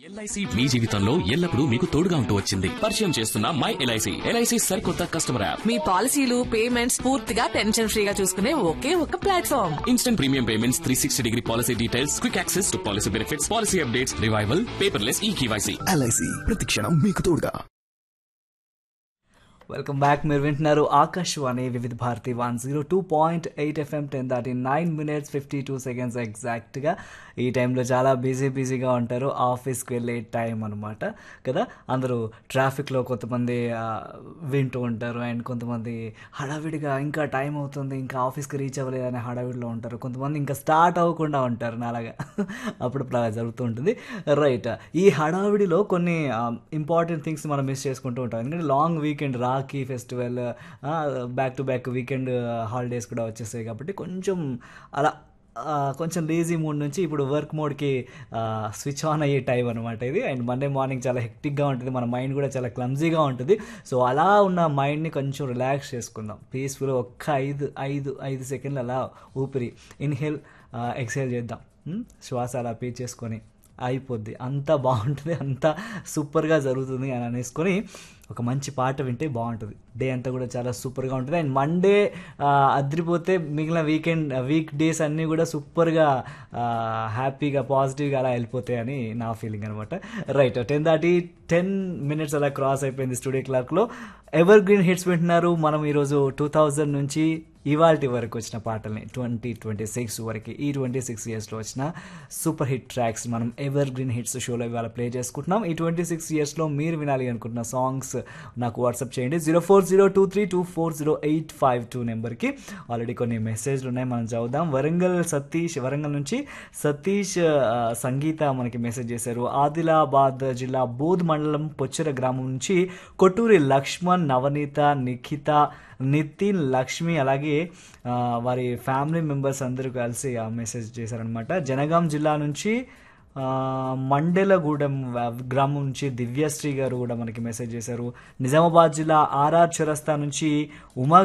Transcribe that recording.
LIC మీ జీవితంలో ఎల్లప్పుడూ మీకు తోడుగా ఉంటూ వచ్చింది పరిచయం చేస్తున్న మై ఎల్ఐసి ఎల్ఐసి సరికొత్త కస్టమర్ యాప్ మీ పాలసీలు పేమెంట్స్ పూర్తిగా టెన్షన్ ఫ్రీగా చూసుకునే ఒకే ఒక platform instant premium payments three sixty degree policy details quick access to policy benefits policy updates revival paperless E KYC LIC ప్రతిక్షణం మీకు తోడుగా వెల్కమ్ బ్యాక్ మీరు వింటున్నారు Akashvani Vividha Bharati one zero two point eight FM ten దాటి nine minutes fifty two seconds ఎగ్జాక్ట్గా ఈ టైంలో చాలా బిజీ బిజీగా ఉంటారు ఆఫీస్కి వెళ్ళే టైం అనమాట కదా అందరూ ట్రాఫిక్లో కొంతమంది ఆ, వింటూ ఉంటారు అండ్ కొంతమంది హడావిడిగా ఇంకా టైం అవుతుంది ఇంకా ఆఫీస్కి రీచ్ అవ్వలేదనే హడావిడిలో ఉంటారు కొంతమంది ఇంకా స్టార్ట్ అవ్వకుండా ఉంటారు నాలాగా అప్పుడు అలా జరుగుతూ ఉంటుంది రైట్ ఈ హడావిడిలో కొన్ని ఇంపార్టెంట్ థింగ్స్ మనం మిస్ చేసుకుంటూ ఉంటాం ఎందుకంటే long weekend Rakhi festival back to back weekend holidays కూడా వచ్చేసాయి కాబట్టి కొంచెం అలా ఆ, కొంచెం లేజీ మూడ్ నుంచి ఇప్పుడు వర్క్ మోడ్కి స్విచ్ ఆన్ అయ్యే టైం అనమాట ఇది అండ్ మండే మార్నింగ్ చాలా హెక్టిక్గా ఉంటుంది మన మైండ్ కూడా చాలా క్లమ్జీగా ఉంటుంది సో అలా ఉన్న మైండ్ని కొంచెం రిలాక్స్ చేసుకుందాం పీస్ఫుల్ ఒక్క ఐదు ఐదు ఐదు సెకండ్లు అలా ఊపిరి ఇన్హేల్ ఎక్సేల్ చేద్దాం ఉమ్, శ్వాస అలా పీల్చేసుకొని అయిపోద్ది అంత బాగుంటుంది అంత సూపర్గా జరుగుతుంది అని అనేసుకొని ఒక మంచి పాట వింటే బాగుంటుంది డే అంతా కూడా చాలా సూపర్గా ఉంటుంది అండ్ మండే అదిరిపోతే మిగిలిన వీకెండ్ వీక్ డేస్ అన్నీ కూడా సూపర్గా హ్యాపీగా పాజిటివ్గా అలా వెళ్ళిపోతాయని నా ఫీలింగ్ అనమాట రైట్ టెన్ దాటి టెన్ మినిట్స్ అలా క్రాస్ అయిపోయింది స్టూడియో క్లాక్లో ఎవర్ గ్రీన్ హిట్స్ వింటున్నారు మనం ఈరోజు టూ థౌజండ్ నుంచి ఇవాల్టి వరకు వచ్చిన పాటల్ని ట్వంటీ ట్వంటీ సిక్స్ వరకు ఈ ట్వంటీ సిక్స్ ఇయర్స్లో వచ్చిన సూపర్ హిట్ ట్రాక్స్ మనం ఎవర్ గ్రీన్ హిట్స్ షోలో ఇవాళ ప్లే చేసుకుంటున్నాం ఈ ట్వంటీ సిక్స్ ఇయర్స్లో మీరు వినాలి అనుకుంటున్న సాంగ్స్ నాకు వాట్సాప్ చేయండి zero four zero two three two four zero eight five two నెంబర్కి ఆల్రెడీ కొన్ని మెసేజ్లు ఉన్నాయి మనం చదువుదాం వరంగల్ సతీష్ వరంగల్ నుంచి సతీష్ ఆ, సంగీత మనకి మెసేజ్ చేశారు ఆదిలాబాద్ జిల్లా బోధ్ మండలం పొచ్చర గ్రామం నుంచి కొట్టూరి లక్ష్మణ్ నవనీత నిఖిత నితిన్ లక్ష్మి అలాగే ఆ, వారి ఫ్యామిలీ మెంబర్స్ అందరూ కలిసి ఆ మెసేజ్ చేశారనమాట జనగాం జిల్లా నుంచి ఆ, మండెలగూడెం వ- గ్రామం నుంచి దివ్యశ్రీ గారు కూడా మనకి మెసేజ్ చేశారు నిజామాబాద్ జిల్లా ఆర్ఆర్ చౌరస్తా నుంచి ఉమా